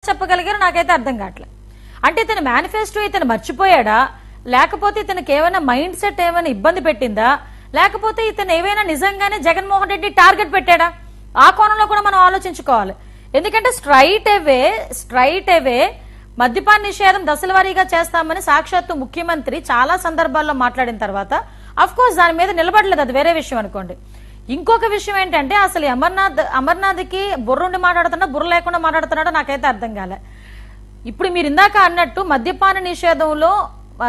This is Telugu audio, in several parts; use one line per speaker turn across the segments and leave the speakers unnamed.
చెప్పగలిగారో నాకైతే అర్థం కావట్లేదు అంటే ఇతను మేనిఫెస్టో ఇతను మర్చిపోయాడా లేకపోతే ఇతనికి ఏమైనా మైండ్ సెట్ ఏమైనా ఇబ్బంది పెట్టిందా లేకపోతే ఇతను ఏమైనా నిజంగానే జగన్మోహన్ రెడ్డి టార్గెట్ పెట్టాడా ఆ కోణంలో కూడా మనం ఆలోచించుకోవాలి ఎందుకంటే స్ట్రైట్ అవే స్ట్రైట్ అవే మద్యపాన నిషేధం దశల వారీగా చేస్తామని సాక్షాత్తు ముఖ్యమంత్రి చాలా సందర్భాల్లో మాట్లాడిన తర్వాత అఫ్ కోర్స్ దాని మీద నిలబడలేదు అది వేరే విషయం అనుకోండి ఇంకొక విషయం ఏంటంటే అసలు ఈ అమర్నాథ్ అమర్నాథ్కి బుర్రుండి మాట్లాడుతున్నా బుర్ర లేకుండా మాట్లాడుతున్నాడో నాకైతే అర్థం కాలే ఇప్పుడు మీరు ఇందాక అన్నట్టు మద్యపాన నిషేధంలో ఆ,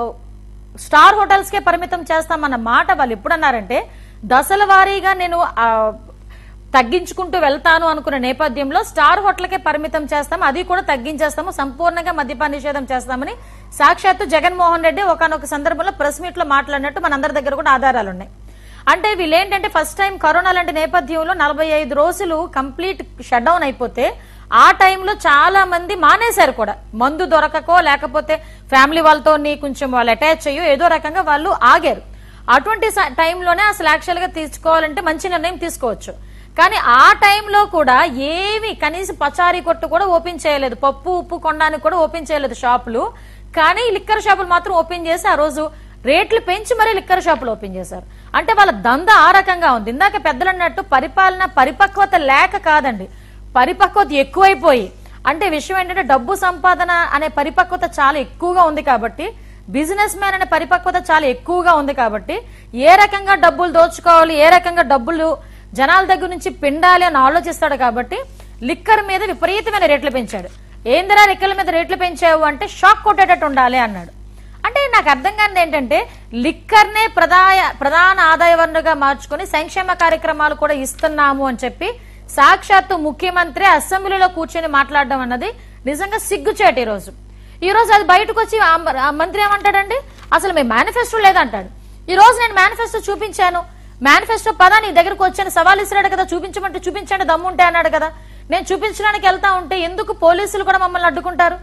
స్టార్ హోటల్స్ కే పరిమితం చేస్తామన్న మాట వాళ్ళు ఎప్పుడన్నారంటే దశల వారీగా నేను ఆ, తగ్గించుకుంటూ వెళ్తాను అనుకున్న నేపథ్యంలో స్టార్ హోటల్కే పరిమితం చేస్తాము అది కూడా తగ్గించేస్తాము సంపూర్ణంగా మద్యపాన నిషేధం చేస్తామని సాక్షాత్తు జగన్మోహన్ రెడ్డి ఒకనొక సందర్భంలో ప్రెస్ మీట్ లో మాట్లాడినట్టు మనందరి దగ్గర కూడా ఆధారాలు ఉన్నాయి అంటే వీళ్ళు ఏంటంటే ఫస్ట్ టైం కరోనా లాంటి నేపథ్యంలో నలభై ఐదు రోజులు కంప్లీట్ షట్ డౌన్ అయిపోతే ఆ టైంలో చాలా మంది మానేశారు కూడా మందు దొరకకో లేకపోతే ఫ్యామిలీ వాళ్ళతో కొంచెం వాళ్ళు అటాచ్ అయ్యో ఏదో రకంగా వాళ్ళు ఆగారు అటువంటి స- టైంలోనే అసలు యాక్చువల్ గా తీసుకోవాలంటే మంచి నిర్ణయం తీసుకోవచ్చు కానీ ఆ టైంలో కూడా ఏమి కనీసం పచారీ కొట్టు కూడా ఓపెన్ చేయలేదు పప్పు ఉప్పు కొనడానికి కూడా ఓపెన్ చేయలేదు షాపులు కానీ లిక్కర్ షాపులు మాత్రం ఓపెన్ చేసి ఆ రోజు రేట్లు పెంచి మరీ లిక్కర్ షాపులు ఓపెన్ చేశారు అంటే వాళ్ళ దంద ఆ రకంగా ఉంది ఇందాక పెద్దలు అన్నట్టు పరిపాలన పరిపక్వత లేక కాదండి పరిపక్వత ఎక్కువైపోయి అంటే విషయం ఏంటంటే డబ్బు సంపాదన అనే పరిపక్వత చాలా ఎక్కువగా ఉంది కాబట్టి బిజినెస్ మ్యాన్ అనే పరిపక్వత చాలా ఎక్కువగా ఉంది కాబట్టి ఏ రకంగా డబ్బులు దోచుకోవాలి ఏ రకంగా డబ్బులు జనాల దగ్గర నుంచి పిండాలి అని ఆలోచిస్తాడు కాబట్టి లిక్కర్ మీద విపరీతమైన రేట్లు పెంచాడు ఏందిరా లిక్కర్ల మీద రేట్లు పెంచావు అంటే షాక్ కొట్టేటట్టు ఉండాలి అన్నాడు అంటే నాకు అర్థం కానిది ఏంటంటే లిక్కర్నే ప్రధాన ప్రధాన ఆదాయ వనరుగా మార్చుకొని సంక్షేమ కార్యక్రమాలు కూడా ఇస్తున్నాము అని చెప్పి సాక్షాత్తు ముఖ్యమంత్రి అసెంబ్లీలో కూర్చొని మాట్లాడడం అన్నది నిజంగా సిగ్గుచేటు ఈ రోజు ఈ రోజు అది బయటకు వచ్చి ఆ మ- ఆ మంత్రి ఏమంటాడండి అసలు మీ మేనిఫెస్టో లేదంటాడు ఈ రోజు నేను మేనిఫెస్టో చూపించాను మేనిఫెస్టో పదా నీ దగ్గరకు వచ్చాను సవాల్ ఇస్తున్నాడు కదా చూపించమంటే చూపించండి దమ్ముంటే అన్నాడు కదా నేను చూపించడానికి వెళ్తా ఉంటే ఎందుకు పోలీసులు కూడా మమ్మల్ని అడ్డుకుంటారు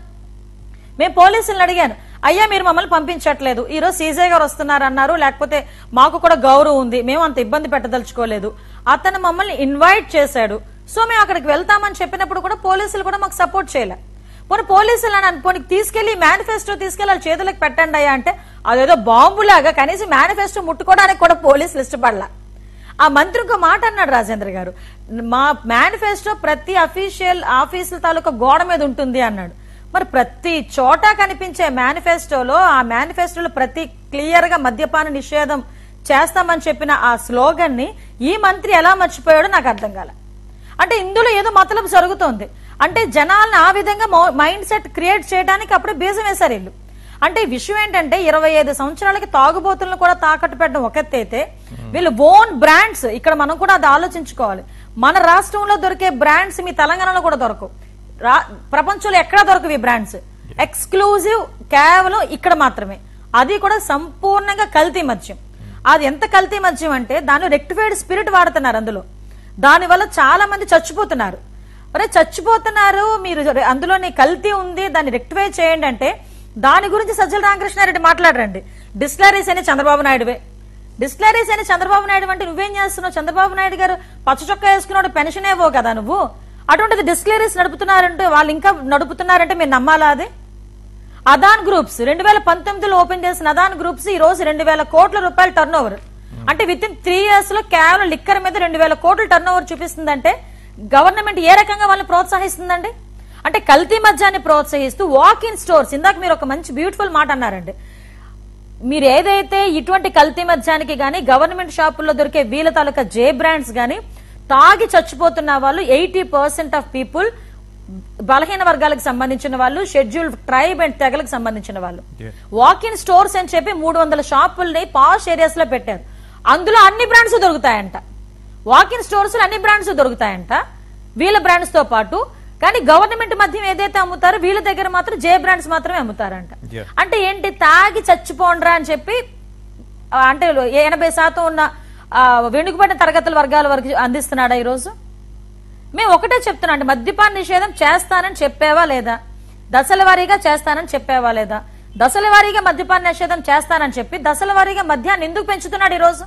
మేము పోలీసులను అడిగాను అయ్యా మీరు మమ్మల్ని పంపించట్లేదు ఈ రోజు సీజే గారు వస్తున్నారు అన్నారు లేకపోతే మాకు కూడా గౌరవం ఉంది మేము అంత ఇబ్బంది పెట్టదలుచుకోలేదు అతను మమ్మల్ని ఇన్వైట్ చేశాడు సో మేము అక్కడికి వెళ్తామని చెప్పినప్పుడు కూడా పోలీసులు కూడా మాకు సపోర్ట్ చేయలే పోనీ పోలీసులు అని అనుకోని తీసుకెళ్లి మేనిఫెస్టో తీసుకెళ్లి వాళ్ళ చేతులకు పెట్టండి అయ్యా అంటే అదేదో బాంబులాగా కనీసం మేనిఫెస్టో ముట్టుకోవడానికి కూడా పోలీసులు ఇష్టపడలా ఆ మంత్రి ఒక మాట అన్నాడు రాజేంద్ర గారు మా మేనిఫెస్టో ప్రతి అఫీషియల్ ఆఫీసుల తాలూకా గోడ మీద ఉంటుంది అన్నాడు మరి ప్రతి చోట కనిపించే మేనిఫెస్టోలో ఆ మేనిఫెస్టోలో ప్రతి క్లియర్ గా మద్యపాన నిషేధం చేస్తామని చెప్పిన ఆ స్లోగన్ ని ఈ మంత్రి ఎలా మర్చిపోయాడో నాకు అర్థం కాల అంటే ఇందులో ఏదో మతలబు జరుగుతోంది అంటే జనాలను ఆ విధంగా మైండ్ సెట్ క్రియేట్ చేయడానికి అప్పుడే బీజం వేశారు వీళ్ళు అంటే ఈ విషయం ఏంటంటే ఇరవై ఐదు సంవత్సరాలకి తాగుబోతులను కూడా తాకట్టు పెట్టడం ఒకటైతే వీళ్ళు ఓన్ బ్రాండ్స్ ఇక్కడ మనం కూడా అది ఆలోచించుకోవాలి మన రాష్ట్రంలో దొరికే బ్రాండ్స్ మీ తెలంగాణలో కూడా దొరకవు రా- ప్రపంచంలో ఎక్కడ దొరకవు ఈ బ్రాండ్స్ ఎక్స్క్లూజివ్ కేవలం ఇక్కడ మాత్రమే అది కూడా సంపూర్ణంగా కల్తీ మద్యం అది ఎంత కల్తీ మద్యం అంటే దానిలో రెక్టిఫైడ్ స్పిరిట్ వాడుతున్నారు అందులో దానివల్ల చాలా మంది చచ్చిపోతున్నారు అరే చచ్చిపోతున్నారు మీరు అందులోని కల్తీ ఉంది దాన్ని రెక్టిఫై చేయండి అంటే దాని గురించి సజ్జల రామకృష్ణారెడ్డి మాట్లాడరండి డిస్లరీస్ అని చంద్రబాబు నాయుడువే డిస్లరీస్ అని చంద్రబాబు నాయుడు అంటే నువ్వేం చేస్తున్నావు చంద్రబాబు నాయుడు గారు పచ్చ చొక్కా వేసుకున్నాడు పెన్షన్ ఏవో కదా నువ్వు అటువంటిది డిస్లరీస్ నడుపుతున్నారంటే వాళ్ళు ఇంకా నడుపుతున్నారంటే మీరు నమ్మాలా అది అదాన్ గ్రూప్స్ రెండు వేల పంతొమ్మిదిలో ఓపెన్ చేసిన అదాన్ గ్రూప్స్ ఈ రోజు రెండు వేల కోట్ల రూపాయల టర్న్ ఓవర్ అంటే విత్ ఇన్ త్రీ ఇయర్స్ లో కేవలం లిక్కర్ మీద రెండు వేల కోట్ల టర్న్ ఓవర్ చూపిస్తుందంటే గవర్నమెంట్ ఏ రకంగా వాళ్ళని ప్రోత్సహిస్తుందండి అంటే కల్తీ మద్యాన్ని ప్రోత్సహిస్తూ వాక్ ఇన్ స్టోర్స్ ఇందాక మీరు ఒక మంచి బ్యూటిఫుల్ మాట అన్నారండి మీరు ఏదైతే ఇటువంటి కల్తీ మద్యానికి గానీ గవర్నమెంట్ షాపుల్లో దొరికే వీళ్ళ తాలూకా జే బ్రాండ్స్ గానీ తాగి చచ్చిపోతున్న వాళ్ళు ఎయిటీ పర్సెంట్ ఆఫ్ పీపుల్ బలహీన వర్గాలకు సంబంధించిన వాళ్ళు షెడ్యూల్ ట్రైబ్ అండ్ తెగలకు సంబంధించిన వాళ్ళు వాక్ ఇన్ స్టోర్స్ అని చెప్పి మూడు వందల షాపుల్ని పాష్ ఏరియాస్ లో పెట్టారు అందులో అన్ని బ్రాండ్స్ దొరుకుతాయంట వాక్ ఇన్ స్టోర్స్ లో అన్ని బ్రాండ్స్ దొరుకుతాయంట వీళ్ళ బ్రాండ్స్ తో పాటు కానీ గవర్నమెంట్ మద్యం ఏదైతే అమ్ముతారో వీళ్ళ దగ్గర మాత్రం జే బ్రాండ్స్ మాత్రమే అమ్ముతారంట
Yeah.
అంటే ఏంటి తాగి చచ్చిపోండ్రా అని చెప్పి ఆ, అంటే ఎనభై శాతం ఉన్న ఆ, వెనుకబడిన తరగతుల వర్గాల వరకు అందిస్తున్నాడా ఈరోజు మేము ఒకటే చెప్తున్నాం అంటే మద్యపాన నిషేధం చేస్తానని చెప్పావా లేదా దశల వారీగా చేస్తానని చెప్పావా లేదా దశల వారీగా మద్యపాన నిషేధం చేస్తానని చెప్పి దశల వారీగా మద్యాన్ని ఎందుకు పెంచుతున్నాడు ఈరోజు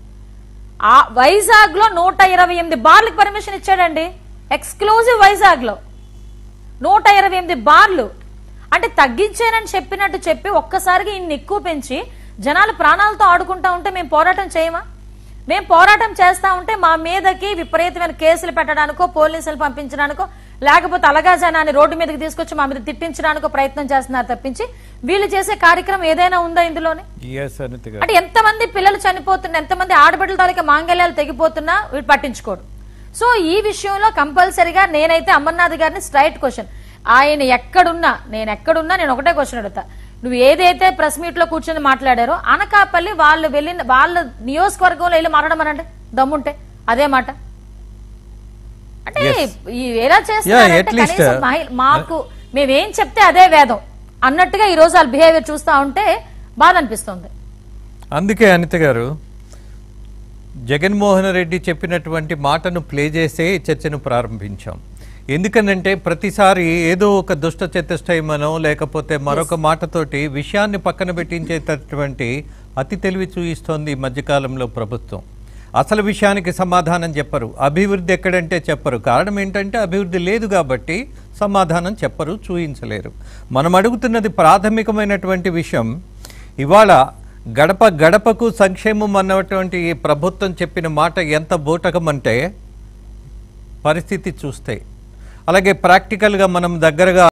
ఆ వైజాగ్ లో నూట ఇరవై ఎనిమిది బార్లకు పర్మిషన్ ఇచ్చాడండి ఎక్స్క్లూజివ్ వైజాగ్ లో నూట ఇరవై ఎనిమిది బార్లు అంటే తగ్గించానని చెప్పినట్టు చెప్పి ఒక్కసారిగా ఇన్ని ఎక్కువ పెంచి జనాలు ప్రాణాలతో ఆడుకుంటా ఉంటే మేము పోరాటం చేయమా మేము పోరాటం చేస్తా ఉంటే మా మీదకి విపరీతమైన కేసులు పెట్టడానికో పోలీసులు పంపించడానికో లేకపోతే అలగా జనాన్ని రోడ్డు మీదకి తీసుకొచ్చి మా మీద తిట్టించడానికో ప్రయత్నం చేస్తున్నారు తప్పించి వీళ్ళు చేసే కార్యక్రమం ఏదైనా ఉందా ఇందులోనే
ఎస్ అనిత గారు
అంటే ఎంతమంది పిల్లలు చనిపోతున్నా ఎంతమంది ఆడబిడ్డల తాలూకా మాంగళ్యాలు తెగిపోతున్నా వీడు పట్టించుకోడు సో ఈ విషయంలో కంపల్సరిగా నేనైతే అమర్నాథ్ గారిని స్ట్రైట్ క్వశ్చన్ ఆయన ఎక్కడున్నా నేను ఎక్కడున్నా నేను ఒకటే క్వశ్చన్ అడుగుతా నువ్వు ఏదైతే ప్రెస్ మీట్ లో కూర్చొని మాట్లాడారో అనకాపల్లి వాళ్ళు వెళ్ళిన వాళ్ళ నియోజకవర్గంలో వెళ్ళి మాట్లాడమనండి దమ్ముంటే అదే మాట అంటే ఈ ఎలా చేస్తున్నారంటే
at least,
కనీసం మహి- మాకు మేమేం చెప్తే అదే వేదం అన్నట్టుగా ఈ రోజు వాళ్ళ బిహేవియర్ చూస్తా ఉంటే బాధ అనిపిస్తుంది
అందుకే అనిత గారు జగన్మోహన్ రెడ్డి చెప్పినటువంటి మాటను ప్లే చేసే ఈ చర్చను ప్రారంభించాం ఎందుకనంటే ప్రతిసారి ఏదో ఒక దుష్ట చతుష్టయమనో లేకపోతే మరొక మాటతోటి విషయాన్ని పక్కన పెట్టించేటటువంటి అతి తెలివి చూయిస్తోంది ఈ మధ్యకాలంలో ప్రభుత్వం అసలు విషయానికి సమాధానం చెప్పరు అభివృద్ధి ఎక్కడంటే చెప్పరు కారణం ఏంటంటే అభివృద్ధి లేదు కాబట్టి సమాధానం చెప్పరు చూయించలేరు మనం అడుగుతున్నది ప్రాథమికమైనటువంటి విషయం ఇవాళ గడప గడపకు సంక్షేమం అన్నటువంటి ఈ ప్రభుత్వం చెప్పిన మాట ఎంత బూటకం అంటే పరిస్థితి చూస్తే అలాగే ప్రాక్టికల్గా మనం దగ్గరగా